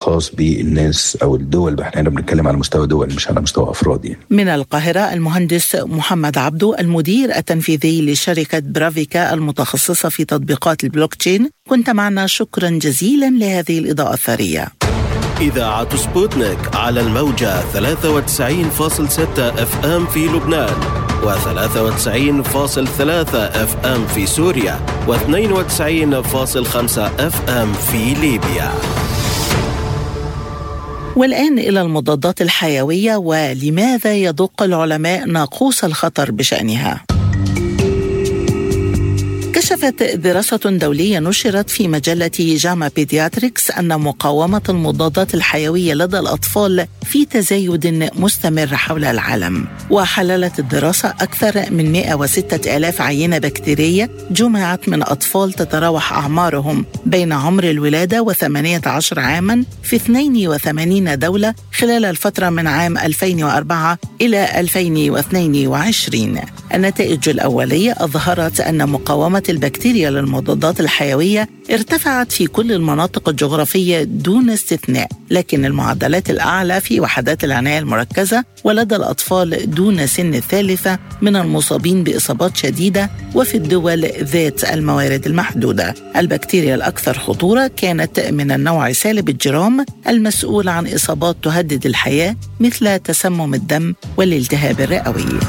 خاص بالناس او الدول احنا بنتكلم على مستوى دول مش على مستوى افراد يعني. من القاهره المهندس محمد عبدو المدير التنفيذي لشركه برافيكا المتخصصه في تطبيقات البلوك تشين كنت معنا شكرا جزيلا لهذه الاضاءه الثريه. إذاعة سبوتنيك على الموجة 93.6 اف ام في لبنان و93.3 اف ام في سوريا و92.5 اف ام في ليبيا والآن إلى المضادات الحيوية ولماذا يدق العلماء ناقوس الخطر بشأنها كشفت دراسة دولية نشرت في مجلة جاما بيدياتريكس أن مقاومة المضادات الحيوية لدى الأطفال في تزايد مستمر حول العالم وحللت الدراسة أكثر من 106 ألاف عينة بكتيرية جمعت من أطفال تتراوح أعمارهم بين عمر الولادة و18 عاما في 82 دولة خلال الفترة من عام 2004 إلى 2022 النتائج الأولية أظهرت أن مقاومة البكتيريا للمضادات الحيوية ارتفعت في كل المناطق الجغرافية دون استثناء لكن المعدلات الأعلى في وحدات العناية المركزة ولدى الأطفال دون سن الثالثة من المصابين بإصابات شديدة وفي الدول ذات الموارد المحدودة البكتيريا الأكثر خطورة كانت من النوع سالب الجرام المسؤول عن إصابات تهدد الحياة مثل تسمم الدم والالتهاب الرئوي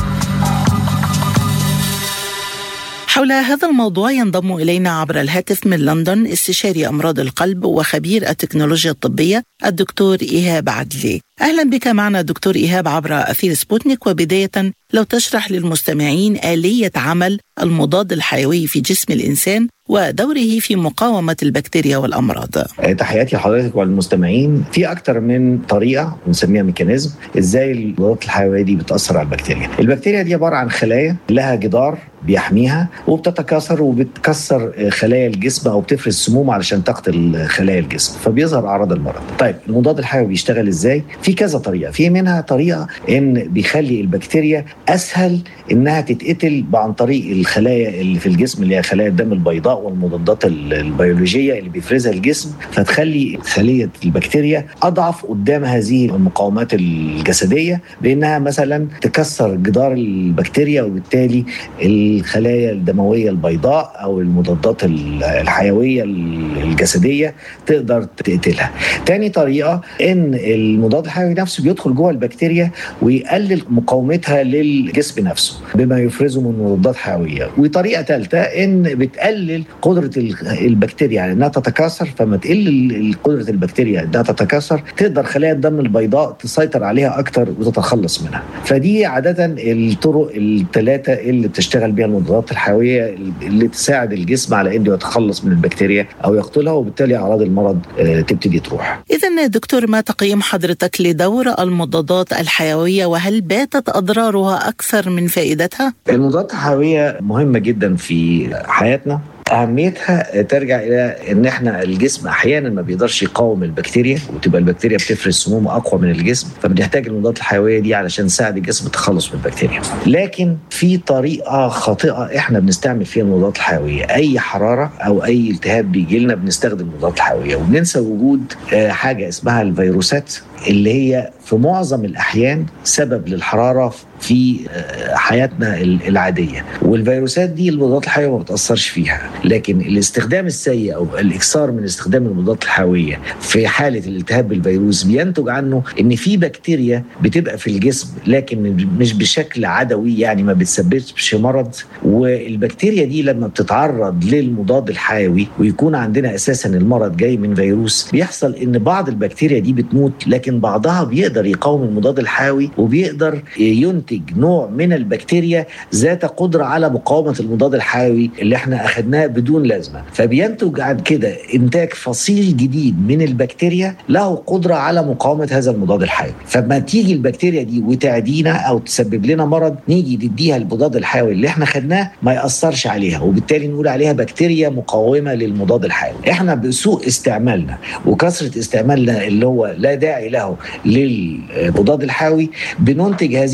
حول هذا الموضوع ينضم إلينا عبر الهاتف من لندن استشاري أمراض القلب وخبير التكنولوجيا الطبية الدكتور إيهاب عدلي أهلا بك معنا دكتور إيهاب عبر أثير سبوتنيك وبداية لو تشرح للمستمعين آلية عمل المضاد الحيوي في جسم الإنسان ودوره في مقاومة البكتيريا والأمراض آه، تحياتي لحضرتك والمستمعين في أكثر من طريقة بنسميها ميكانيزم إزاي المضادات الحيوية دي بتأثر على البكتيريا البكتيريا دي عبارة عن خلايا لها جدار بيحميها وبتتكاثر وبتكسر خلايا الجسم او بتفرز سموم علشان تقتل خلايا الجسم فبيظهر اعراض المرض. طيب المضاد الحيوي بيشتغل ازاي؟ في كذا طريقه، في منها طريقه ان بيخلي البكتيريا اسهل انها تتقتل عن طريق الخلايا اللي في الجسم اللي هي خلايا الدم البيضاء والمضادات البيولوجيه اللي بيفرزها الجسم فتخلي خليه البكتيريا اضعف قدام هذه المقاومات الجسديه بانها مثلا تكسر جدار البكتيريا وبالتالي الخلايا الدمويه البيضاء او المضادات الحيويه الجسديه تقدر تقتلها. تاني طريقه ان المضاد الحيوي نفسه بيدخل جوه البكتيريا ويقلل مقاومتها للجسم نفسه بما يفرزه من مضادات حيويه. وطريقه ثالثه ان بتقلل قدره البكتيريا على انها تتكاثر فما تقل قدره البكتيريا انها تتكاثر تقدر خلايا الدم البيضاء تسيطر عليها اكتر وتتخلص منها. فدي عاده الطرق الثلاثه اللي بتشتغل بها المضادات الحيويه اللي تساعد الجسم على انه يتخلص من البكتيريا او يقتلها وبالتالي اعراض المرض آه، تبتدي تروح. اذا دكتور ما تقييم حضرتك لدور المضادات الحيويه وهل باتت اضرارها اكثر من فائدتها؟ المضادات الحيويه مهمه جدا في حياتنا اهميتها ترجع الى ان احنا الجسم احيانا ما بيقدرش يقاوم البكتيريا وتبقى البكتيريا بتفرز سموم اقوى من الجسم فبنحتاج المضادات الحيويه دي علشان تساعد الجسم التخلص من البكتيريا لكن في طريقه خاطئه احنا بنستعمل فيها المضادات الحيويه اي حراره او اي التهاب بيجي لنا بنستخدم المضادات الحيويه وبننسى وجود آه، حاجه اسمها الفيروسات اللي هي في معظم الاحيان سبب للحراره في آه، حياتنا العاديه والفيروسات دي المضادات الحيويه ما بتاثرش فيها لكن الاستخدام السيء او الاكثار من استخدام المضادات الحيويه في حاله الالتهاب بالفيروس بينتج عنه ان في بكتيريا بتبقى في الجسم لكن مش بشكل عدوي يعني ما بتسببش مرض والبكتيريا دي لما بتتعرض للمضاد الحيوي ويكون عندنا اساسا المرض جاي من فيروس بيحصل ان بعض البكتيريا دي بتموت لكن بعضها بيقدر يقاوم المضاد الحيوي وبيقدر ينتج نوع من البكتيريا ذات قدره على مقاومه المضاد الحيوي اللي احنا اخذناه بدون لازمه فبينتج عن كده انتاج فصيل جديد من البكتيريا له قدره على مقاومه هذا المضاد الحيوي فما تيجي البكتيريا دي وتعدينا او تسبب لنا مرض نيجي نديها المضاد الحيوي اللي احنا خدناه ما ياثرش عليها وبالتالي نقول عليها بكتيريا مقاومه للمضاد الحيوي احنا بسوء استعمالنا وكثره استعمالنا اللي هو لا داعي له للمضاد الحيوي بننتج هذه الفصائل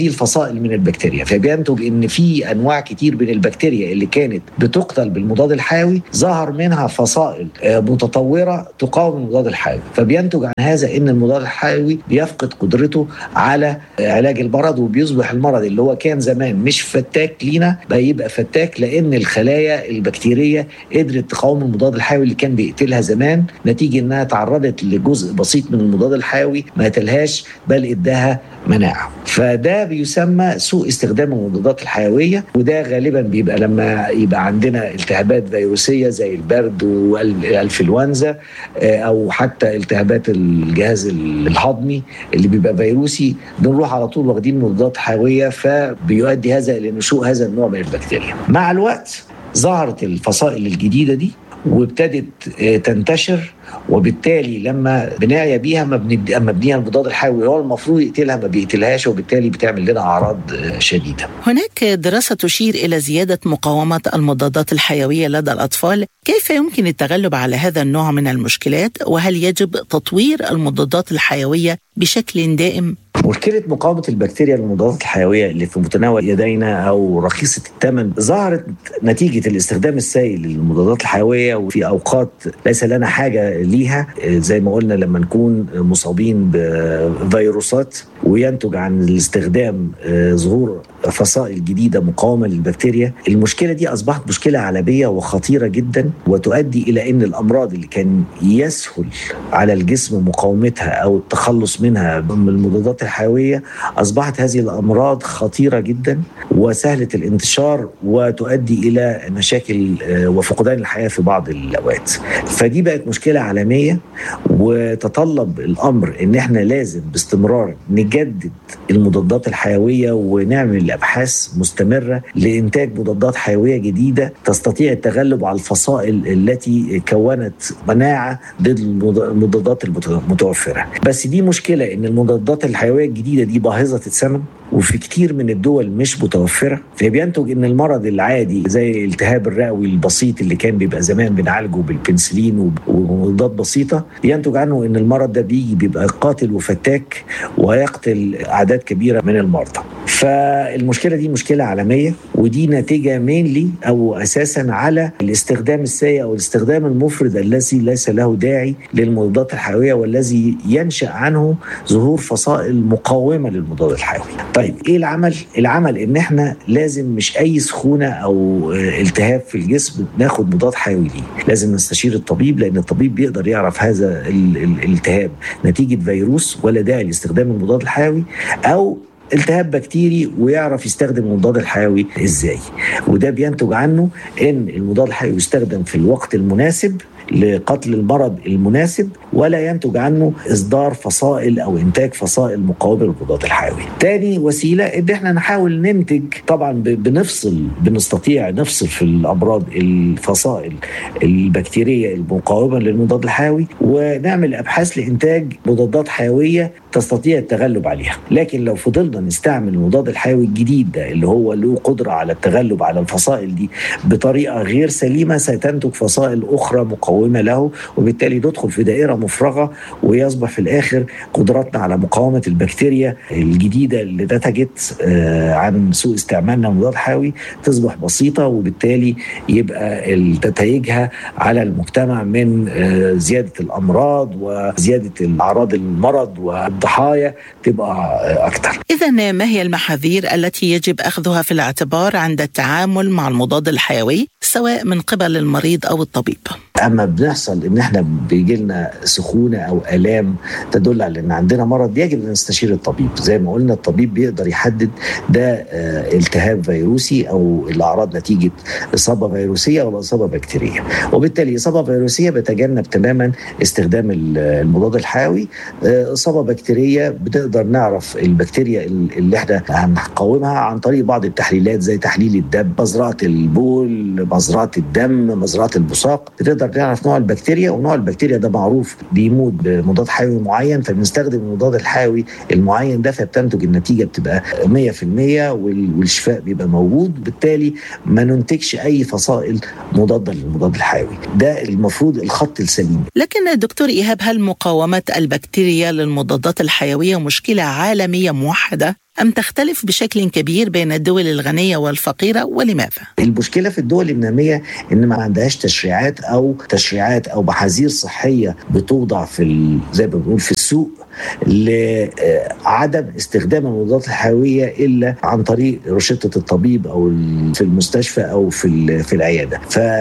فصائل من البكتيريا فبينتج ان في انواع كتير من البكتيريا اللي كانت بتقتل بالمضاد الحيوي ظهر منها فصائل متطوره تقاوم المضاد الحيوي فبينتج عن هذا ان المضاد الحيوي بيفقد قدرته على علاج المرض وبيصبح المرض اللي هو كان زمان مش فتاك لينا بقى يبقى فتاك لان الخلايا البكتيريه قدرت تقاوم المضاد الحيوي اللي كان بيقتلها زمان نتيجه انها تعرضت لجزء بسيط من المضاد الحيوي ما قتلهاش بل اداها مناعه فده بيسمى سوء استخدام المضادات الحيويه وده غالبا بيبقى لما يبقى عندنا التهابات فيروسيه زي البرد والانفلونزا او حتى التهابات الجهاز الهضمي اللي بيبقى فيروسي بنروح على طول واخدين مضادات حيويه فبيؤدي هذا الى نشوء هذا النوع من البكتيريا مع الوقت ظهرت الفصائل الجديده دي وابتدت تنتشر وبالتالي لما بنعيا بيها ما مبنيه المضاد الحيوي هو المفروض يقتلها ما بيقتلهاش وبالتالي بتعمل لنا اعراض شديده. هناك دراسه تشير الى زياده مقاومه المضادات الحيويه لدى الاطفال، كيف يمكن التغلب على هذا النوع من المشكلات وهل يجب تطوير المضادات الحيويه بشكل دائم؟ مشكلة مقاومة البكتيريا للمضادات الحيوية اللي في متناول يدينا أو رخيصة الثمن ظهرت نتيجة الاستخدام السيء للمضادات الحيوية وفي أوقات ليس لنا حاجة ليها زي ما قلنا لما نكون مصابين بفيروسات وينتج عن الاستخدام ظهور فصائل جديدة مقاومة للبكتيريا المشكلة دي أصبحت مشكلة عالمية وخطيرة جدا وتؤدي إلى أن الأمراض اللي كان يسهل على الجسم مقاومتها أو التخلص منها من المضادات الحيوية أصبحت هذه الأمراض خطيرة جدا وسهلة الانتشار وتؤدي إلى مشاكل وفقدان الحياة في بعض الأوقات فدي بقت مشكلة عالمية وتطلب الأمر أن احنا لازم باستمرار نجدد المضادات الحيوية ونعمل أبحاث مستمرة لإنتاج مضادات حيوية جديدة تستطيع التغلب على الفصائل التي كونت مناعة ضد المضادات المتوفرة بس دي مشكلة أن المضادات الحيوية الجديدة دي باهظة الثمن وفي كتير من الدول مش متوفرة فبينتج ان المرض العادي زي الالتهاب الرئوي البسيط اللي كان بيبقى زمان بنعالجه بالبنسلين ومضادات بسيطة ينتج عنه ان المرض ده بيجي بيبقى قاتل وفتاك ويقتل اعداد كبيرة من المرضى فالمشكلة دي مشكلة عالمية ودي ناتجة مينلي أو أساسا على الاستخدام السيء أو الاستخدام المفرط الذي ليس له داعي للمضادات الحيوية والذي ينشأ عنه ظهور فصائل مقاومة للمضاد الحيوي طيب إيه العمل؟ العمل إن إحنا لازم مش أي سخونة أو التهاب في الجسم ناخد مضاد حيوي ليه لازم نستشير الطبيب لأن الطبيب بيقدر يعرف هذا الالتهاب نتيجة فيروس ولا داعي لاستخدام المضاد الحيوي أو التهاب بكتيري ويعرف يستخدم المضاد الحيوي ازاي وده بينتج عنه ان المضاد الحيوي يستخدم في الوقت المناسب لقتل المرض المناسب ولا ينتج عنه اصدار فصائل او انتاج فصائل مقاومه للمضاد الحيوي. تاني وسيله ان احنا نحاول ننتج طبعا بنفصل بنستطيع نفصل في الامراض الفصائل البكتيريه المقاومه للمضاد الحيوي ونعمل ابحاث لانتاج مضادات حيويه تستطيع التغلب عليها، لكن لو فضلنا نستعمل المضاد الحيوي الجديد ده اللي هو له قدره على التغلب على الفصائل دي بطريقه غير سليمه ستنتج فصائل اخرى مقاومه مقاومه له وبالتالي ندخل في دائره مفرغه ويصبح في الاخر قدراتنا على مقاومه البكتيريا الجديده اللي نتجت عن سوء استعمالنا للمضاد الحيوي تصبح بسيطه وبالتالي يبقى نتائجها على المجتمع من زياده الامراض وزياده اعراض المرض والضحايا تبقى اكثر. اذا ما هي المحاذير التي يجب اخذها في الاعتبار عند التعامل مع المضاد الحيوي سواء من قبل المريض او الطبيب؟ اما بنحصل ان احنا بيجي لنا سخونه او الام تدل على ان عندنا مرض يجب ان نستشير الطبيب زي ما قلنا الطبيب بيقدر يحدد ده التهاب فيروسي او الاعراض نتيجه اصابه فيروسيه او اصابه بكتيريه وبالتالي اصابه فيروسيه بتجنب تماما استخدام المضاد الحيوي اصابه بكتيريه بنقدر نعرف البكتيريا اللي احنا هنقاومها عن طريق بعض التحليلات زي تحليل الدم مزرعه البول مزرعه الدم مزرعه البساق بتقدر نعرف نوع البكتيريا ونوع البكتيريا ده معروف بيموت بمضاد حيوي معين فبنستخدم المضاد الحيوي المعين ده فبتنتج النتيجه بتبقى 100% والشفاء بيبقى موجود بالتالي ما ننتجش اي فصائل مضاده للمضاد الحيوي ده المفروض الخط السليم لكن دكتور ايهاب هل مقاومه البكتيريا للمضادات الحيويه مشكله عالميه موحده أم تختلف بشكل كبير بين الدول الغنية والفقيرة ولماذا؟ المشكله في الدول الناميه ان ما عندهاش تشريعات او تشريعات او محاذير صحيه بتوضع في ال- زي ما بنقول في السوق لعدم استخدام المضادات الحيويه الا عن طريق روشته الطبيب او ال- في المستشفى او في ال- في العياده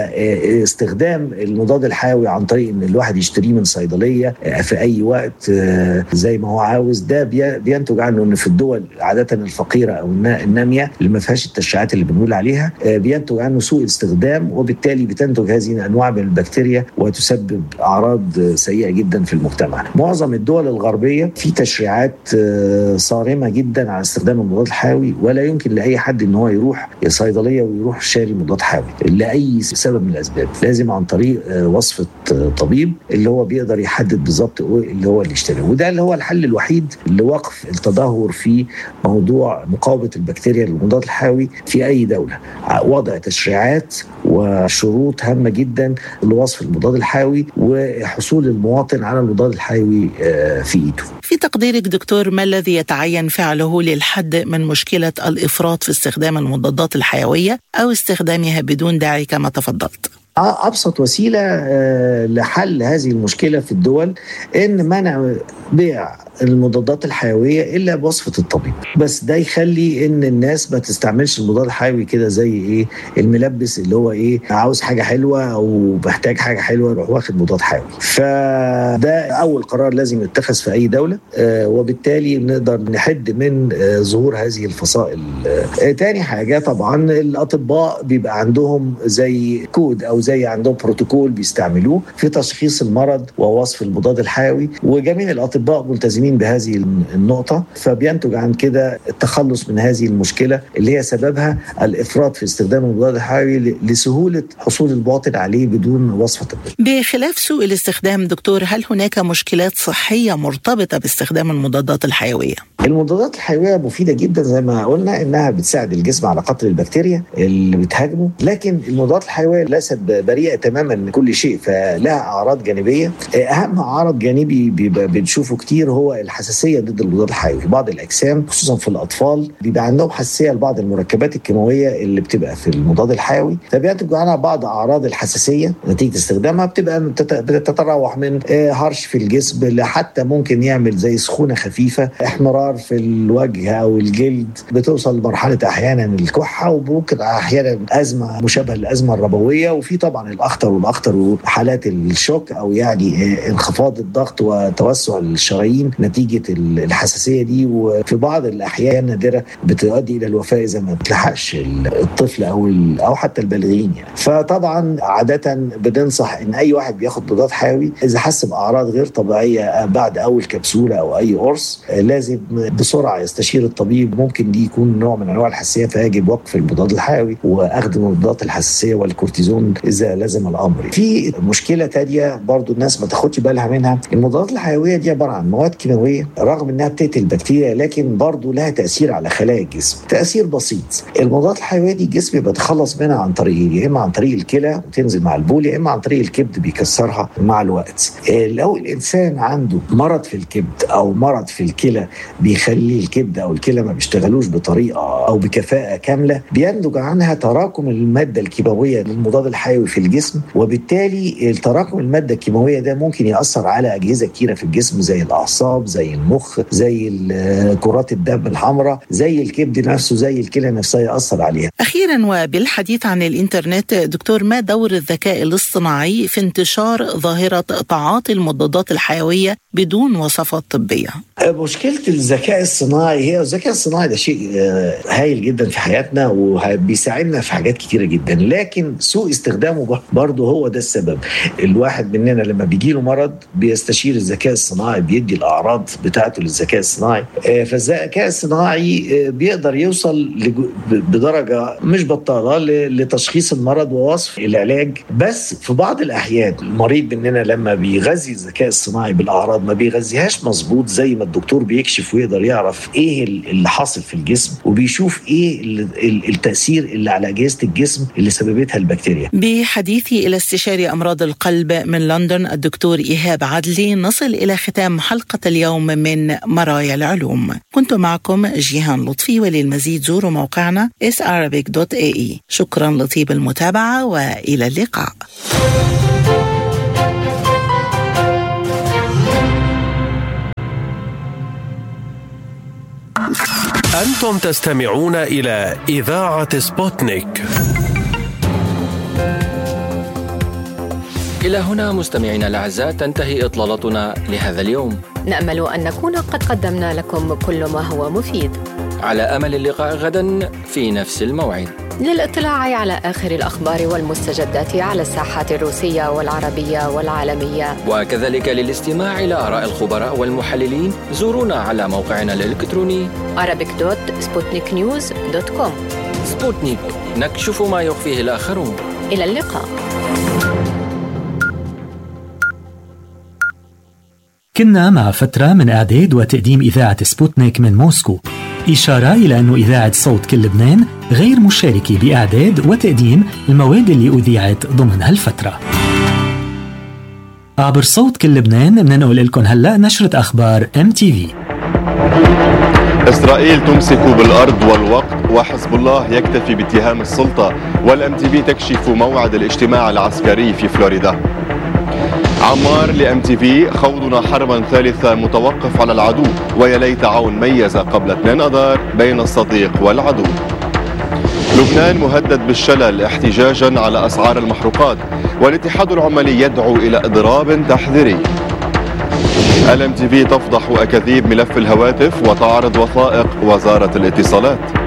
فاستخدام المضاد الحيوي عن طريق ان الواحد يشتريه من صيدليه في اي وقت زي ما هو عاوز ده بي- بينتج عنه ان في الدول عاده الفقيره او النا- الناميه اللي ما فيهاش التشريعات اللي بنقول عليها بينتج عنه سوء استخدام وبالتالي بتنتج هذه الانواع من البكتيريا وتسبب اعراض سيئه جدا في المجتمع. معظم الدول الغربيه في تشريعات آه، صارمه جدا على استخدام المضاد الحيوي ولا يمكن لاي حد ان هو يروح صيدليه ويروح شاري مضاد حيوي لاي سبب من الاسباب، لازم عن طريق آه، وصفه آه، طبيب اللي هو بيقدر يحدد بالظبط إيه اللي هو اللي يشتريه وده اللي هو الحل الوحيد لوقف التدهور في موضوع مقاومه البكتيريا للمضاد الحيوي في اي دوله وضع تشريعات وشروط هامه جدا لوصف المضاد الحيوي وحصول المواطن على المضاد الحيوي آه، في ايده في تقديرك دكتور ما الذي يتعين فعله للحد من مشكلة الإفراط في استخدام المضادات الحيوية أو استخدامها بدون داعي كما تفضلت؟ ابسط وسيله آه، لحل هذه المشكله في الدول ان منع بيع المضادات الحيويه الا بوصفه الطبيب بس ده يخلي ان الناس ما تستعملش المضاد الحيوي كده زي ايه الملبس اللي هو ايه عاوز حاجه حلوه او محتاج حاجه حلوه يروح واخد مضاد حيوي فده اول قرار لازم يتخذ في اي دوله آه، وبالتالي نقدر نحد من آه، ظهور هذه الفصائل آه، تاني حاجه طبعا الاطباء بيبقى عندهم زي كود او زي عندهم بروتوكول بيستعملوه في تشخيص المرض ووصف المضاد الحيوي وجميع الاطباء ملتزمين بهذه النقطه فبينتج عن كده التخلص من هذه المشكله اللي هي سببها الافراط في استخدام المضاد الحيوي ل- لسهوله حصول المواطن عليه بدون وصفه طبيه بخلاف سوء الاستخدام دكتور هل هناك مشكلات صحية مرتبطة باستخدام المضادات الحيوية؟ المضادات الحيويه مفيده جدا زي ما قلنا انها بتساعد الجسم على قتل البكتيريا اللي بتهاجمه لكن المضادات الحيويه ليست بريئه تماما من كل شيء فلها اعراض جانبيه اهم عرض جانبي بيبقى بنشوفه كتير هو الحساسيه ضد المضاد الحيوي في بعض الاجسام خصوصا في الاطفال بيبقى عندهم حساسيه لبعض المركبات الكيماويه اللي بتبقى في المضاد الحيوي فبينتج عنها بعض اعراض الحساسيه نتيجه استخدامها بتبقى بتت- بتتراوح من آه، هرش في الجسم لحتى ممكن يعمل زي سخونه خفيفه احمرار في الوجه او الجلد بتوصل لمرحله احيانا الكحه وممكن احيانا ازمه مشابهه للازمه الربويه وفي طبعا الاخطر والاخطر وحالات الشوك او يعني آه، انخفاض الضغط وتوسع الشرايين نتيجه ال- الحساسيه دي وفي بعض الاحيان نادره بتؤدي الى الوفاه اذا ما بتلحقش ال- الطفل او ال- او حتى البالغين يعني فطبعا عاده بننصح ان اي واحد بياخد مضاد حيوي اذا حس باعراض غير طبيعيه بعد اول كبسوله او اي قرص آه، لازم بسرعه يستشير الطبيب ممكن دي يكون نوع من انواع الحساسيه فيجب وقف المضاد الحيوي واخذ مضادات الحساسيه والكورتيزون اذا لزم الامر. في مشكله تانية برضو الناس ما تاخدش بالها منها المضادات الحيويه دي عباره عن مواد كيماويه رغم انها بتقتل البكتيريا لكن برضو لها تاثير على خلايا الجسم تاثير بسيط المضادات الحيويه دي الجسم بيتخلص منها عن طريق يا اما عن طريق الكلى وتنزل مع البول يا اما عن طريق الكبد بيكسرها مع الوقت آه، لو الانسان عنده مرض في الكبد او مرض في الكلى بيخلي الكبد او الكلى ما بيشتغلوش بطريقه او بكفاءه كامله بينتج عنها تراكم الماده الكيماويه للمضاد الحيوي في الجسم وبالتالي التراكم الماده الكيماويه ده ممكن ياثر على اجهزه كتيره في الجسم زي الاعصاب زي المخ زي ال- كرات الدم الحمراء زي الكبد نفسه زي الكلى نفسها ياثر عليها أخيرا وبالحديث عن الإنترنت دكتور ما دور الذكاء الاصطناعي في انتشار ظاهرة تعاطي المضادات الحيوية بدون وصفات طبية؟ مشكلة الذكاء الصناعي هي الذكاء الصناعي ده شيء آه، هايل جدا في حياتنا وبيساعدنا في حاجات كتيرة جدا لكن سوء استخدامه برضه هو ده السبب الواحد مننا لما بيجي له مرض بيستشير الذكاء الصناعي بيدي الأعراض بتاعته للذكاء الصناعي آه، فالذكاء الصناعي آه، بيقدر يوصل لج- بدرجة مش بطالة ل- لتشخيص المرض ووصف العلاج بس في بعض الأحيان المريض مننا لما بيغذي الذكاء الصناعي بالأعراض ما بيغذيهاش مظبوط زي ما الدكتور بيكشف ويقدر يعرف ايه ال- اللي حاصل في الجسم وبيشوف ايه ال- ال- التاثير اللي على اجهزه الجسم اللي سببتها البكتيريا وبحديثي إلى استشاري أمراض القلب من لندن الدكتور إيهاب عدلي نصل إلى ختام حلقة اليوم من مرايا العلوم كنت معكم جيهان لطفي وللمزيد زوروا موقعنا sarabic.ae شكرا لطيب المتابعة وإلى اللقاء أنتم تستمعون إلى إذاعة سبوتنيك إلى هنا مستمعينا الأعزاء تنتهي إطلالتنا لهذا اليوم نأمل أن نكون قد قدمنا لكم كل ما هو مفيد على أمل اللقاء غدا في نفس الموعد للاطلاع على آخر الأخبار والمستجدات على الساحات الروسية والعربية والعالمية وكذلك للاستماع إلى آراء الخبراء والمحللين زورونا على موقعنا الإلكتروني arabic.sputniknews.com سبوتنيك نكشف ما يخفيه الآخرون إلى اللقاء كنا مع فترة من إعداد وتقديم إذاعة سبوتنيك من موسكو إشارة إلى أن إذاعة صوت كل لبنان غير مشاركة بإعداد وتقديم المواد اللي أذيعت ضمن هالفترة عبر صوت كل لبنان مننقل لكم هلأ نشرة أخبار ام تي في إسرائيل تمسك بالأرض والوقت وحزب الله يكتفي باتهام السلطة والام تي في تكشف موعد الاجتماع العسكري في فلوريدا عمار لام تي في خوضنا حربا ثالثة متوقف على العدو ويا ليت عون ميز قبل 2 اذار بين الصديق والعدو لبنان مهدد بالشلل احتجاجا على اسعار المحروقات والاتحاد العمالي يدعو الى اضراب تحذيري الام تي في تفضح اكاذيب ملف الهواتف وتعرض وثائق وزاره الاتصالات